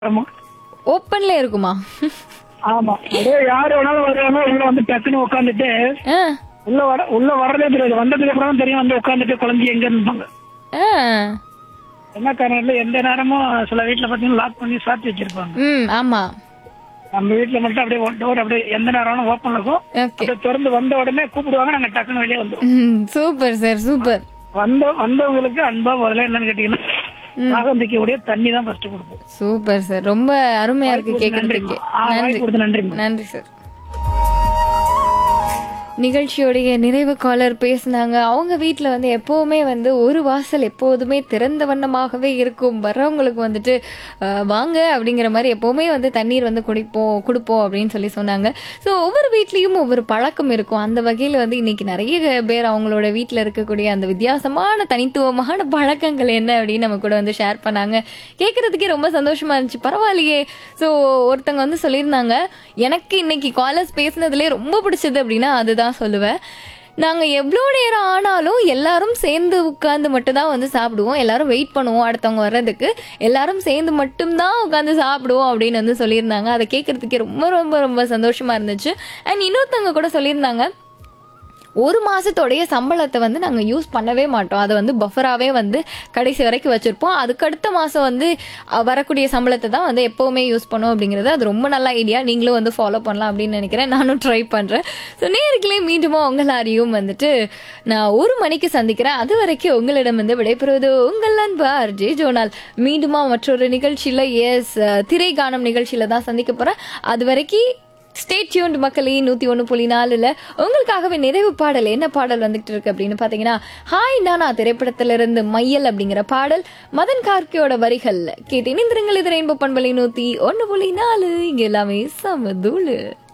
ஆமா ஓப்பன்ல இருக்குமா ஆமா அப்படியே யாரு வேணாலும் வருவாங்க உள்ள வந்து டக்குன்னு உட்காந்துட்டு ஆ, உள்ள வர உள்ள வர்றதே தெரியாது வந்ததுக்கு அப்புறம் தான் தெரியும் வந்து உட்காந்துட்டு குழந்தை எங்க இருந்தாங்க ஆ. என்ன காரணம் எந்த நேரமும் சில வீட்டுல பாத்தீங்கன்னா லாக் பண்ணி சாத்தி வச்சிருப்பாங்க ம் ஆமா நம்ம வீட்டுல மட்டும் அப்படியே டோர் அப்படியே எந்த நேரம் ஓப்பன்ல இருக்கும் ஓகே அப்படியே திறந்து வந்த உடனே கூப்பிடுவாங்க நாங்க டக்குன்னு வெளியே வந்துருவோம் ம், சூப்பர் சார் சூப்பர் வந்த வந்தவங்களுக்கு அன்பா முதல்ல என்னன்னு கேட்டீங்கன்னா தாகந்திக்கக்கூடிய தண்ணி தான் ஃபர்ஸ்ட் கொடுப்போம் சூப்பர் சார் ரொம்ப அருமையா இருக்கு கேக்குறதுக்கு ஆ, வாய்ப்பு நன்றி கொடுத்து நன்றிம்மா நன்றி சார் நிகழ்ச்சியோடைய நிறைவு காலர் பேசினாங்க அவங்க வீட்டில் வந்து எப்போவுமே வந்து ஒரு வாசல் எப்போதுமே திறந்த வண்ணமாகவே இருக்கும் வர்றவங்களுக்கு வந்துட்டு அஹ், வாங்க அப்படிங்கிற மாதிரி எப்போவுமே வந்து தண்ணீர் வந்து குடிப்போம் கொடுப்போம் அப்படின்னு சொல்லி சொன்னாங்க ஸோ ஒவ்வொரு வீட்லேயும் ஒவ்வொரு பழக்கம் இருக்கும் அந்த வகையில் வந்து இன்னைக்கு நிறைய பேர் அவங்களோட வீட்டில் இருக்கக்கூடிய அந்த வித்தியாசமான தனித்துவமான பழக்கங்கள் என்ன அப்படின்னு நம்ம கூட வந்து ஷேர் பண்ணாங்க கேட்கறதுக்கே ரொம்ப சந்தோஷமா இருந்துச்சு பரவாயில்லையே ஸோ ஒருத்தங்க வந்து சொல்லியிருந்தாங்க எனக்கு இன்னைக்கு காலர்ஸ் பேசுனதுலேயே ரொம்ப பிடிச்சது அப்படின்னா அதுதான் சொல்லுவேன் நாங்கள் எவ்வளோ நேரம் ஆனாலும் எல்லாரும் சேர்ந்து உட்காந்து மட்டும்தான் வந்து சாப்பிடுவோம் எல்லாரும் வெயிட் பண்ணுவோம் அடுத்தவங்க வர்றதுக்கு எல்லாரும் சேர்ந்து மட்டும்தான் உட்காந்து சாப்பிடுவோம் அப்படின்னு வந்து சொல்லியிருந்தாங்க அதை கேட்கறதுக்கே ரொம்ப ரொம்ப ரொம்ப சந்தோஷமா இருந்துச்சு அண்ட் இன்னொருத்தவங்க கூட சொல்லியிருந்தாங்க ஒரு மாசத்தோடைய சம்பளத்தை வந்து நாங்கள் யூஸ் பண்ணவே மாட்டோம் அதை வந்து பஃபராகவே வந்து கடைசி வரைக்கும் வச்சுருப்போம் அதுக்கு அடுத்த மாதம் வந்து அஹ், வரக்கூடிய சம்பளத்தை தான் வந்து எப்போவுமே யூஸ் பண்ணுவோம் அப்படிங்கிறது அது ரொம்ப நல்ல ஐடியா நீங்களும் வந்து ஃபாலோ பண்ணலாம் அப்படின்னு நினைக்கிறேன் நானும் ட்ரை பண்ணுறேன் ஸோ நேருக்குள்ளே மீண்டுமா உங்களாரையும் வந்துட்டு நான் ஒரு மணிக்கு சந்திக்கிறேன் அது வரைக்கும் உங்களிடம் வந்து விடைபெறுவது உங்கள் அன்பு ஆர்ஜே ஜோனால் மீண்டுமா மற்றொரு நிகழ்ச்சியில் எஸ் திரை காணும் நிகழ்ச்சியில் தான் சந்திக்க போகிறேன் அது வரைக்கும் ஸ்டே டியூன்ட் மக்களே நூத்தி ஒண்ணு புள்ளி நாலுல உங்களுக்காகவே நிறைவு பாடல் என்ன பாடல் வந்துட்டு இருக்கு அப்படின்னு பாத்தீங்கன்னா ஹாய் நானா திரைப்படத்திலிருந்து மையல் அப்படிங்கிற பாடல் மதன் கார்கியோட வரிகள் கேட்டு இணைந்திருங்கள் இது ரெயின்போ பண்பலை நூத்தி ஒண்ணு புள்ளி நாலு இங்க எல்லாமே சமதூளு